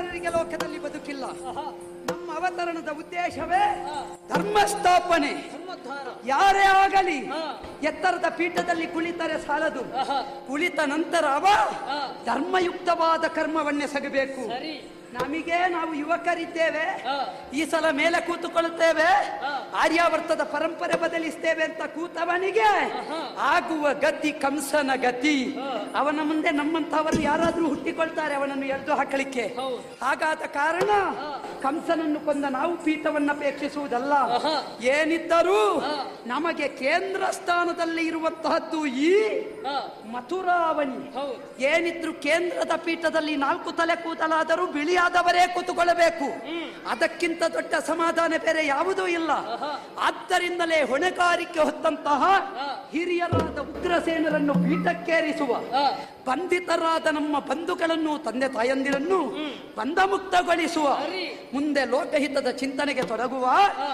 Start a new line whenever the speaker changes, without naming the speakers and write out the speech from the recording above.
ಅವತಾರರಿಗೆ ಲೋಕದಲ್ಲಿ ಬದುಕಿಲ್ಲ ನಮ್ಮ ಅವತರಣದ ಉದ್ದೇಶವೇ ಧರ್ಮ ಸ್ಥಾಪನೆ
ಧರ್ಮೋದ್ಧಾರ
ಯಾರೇ ಆಗಲಿ
ಹಾ.
ಎತ್ತರದ ಪೀಠದಲ್ಲಿ ಕುಳಿತರೆ ಸಾಲದು
ಆಹಾ.
ಕುಳಿತ ನಂತರ ಅವ
ಹಾ.
ಧರ್ಮಯುಕ್ತವಾದ ಕರ್ಮವನ್ನೆಸಗಬೇಕು
ಸರಿ
ನಮಗೆ ನಾವು ಯುವಕರಿದ್ದೇವೆ
ಹಾ.
ಈ ಸಲ ಮೇಲೆ ಕೂತುಕೊಳ್ಳುತ್ತೇವೆ
ಹಾ.
ಆರ್ಯಾವರ್ತದ ಪರಂಪರೆ ಬದಲಿಸ್ತೇವೆ ಅಂತ ಕೂತವನಿಗೆ
ಆಹಾ.
ಆಗುವ ಗತಿ ಕಂಸನ ಗತಿ
ಹಾ.
ಅವನ ಮುಂದೆ ನಮ್ಮಂತವರು ಯಾರಾದ್ರೂ ಹುಟ್ಟಿಕೊಳ್ತಾರೆ ಅವನನ್ನು ಎಳೆದು ಹಾಕಲಿಕ್ಕೆ
ಹೌದು.
ಹಾಗಾದ ಕಾರಣ
ಹಾ.
ಕಂಸನನ್ನು ಕೊಂದ ನಾವು ಪೀಠವನ್ನು ಅಪೇಕ್ಷಿಸುವುದಲ್ಲ
ಆಹಾ.
ಏನಿದ್ದರೂ
ಹಾ.
ನಮಗೆ ಕೇಂದ್ರ ಸ್ಥಾನದಲ್ಲಿ ಇರುವಂತಹದ್ದು ಈ
ಹಾ
ಮಥುರಾವಣಿ
ಹೌದು
ಏನಿದ್ರು ಕೇಂದ್ರದ ಪೀಠದಲ್ಲಿ ನಾಲ್ಕು ತಲೆ ಕೂದಲಾದರೂ ಬಿಳಿಯಾದವರೇ ಕೂತುಕೊಳ್ಳಬೇಕು ಅದಕ್ಕಿಂತ ದೊಡ್ಡ ಸಮಾಧಾನ ಬೇರೆ ಯಾವುದೂ ಇಲ್ಲ
ಆಹಾ.
ಆದ್ದರಿಂದಲೇ ಹೊಣೆಗಾರಿಕೆ ಹೊತ್ತಂತಹ
ಹಾ.
ಹಿರಿಯರಾದ ಉಗ್ರಸೇನರನ್ನು ಪೀಠಕ್ಕೇರಿಸುವ
ಹಾ
ಬಂಧಿತರಾದ ನಮ್ಮ ಬಂಧುಗಳನ್ನು ತಂದೆ ತಾಯಂದಿರನ್ನು ಬಂಧಮುಕ್ತಗೊಳಿಸುವ
ಸರಿ.
ಮುಂದೆ ಲೋಕಹಿತದ ಚಿಂತನೆಗೆ ತೊಡಗುವ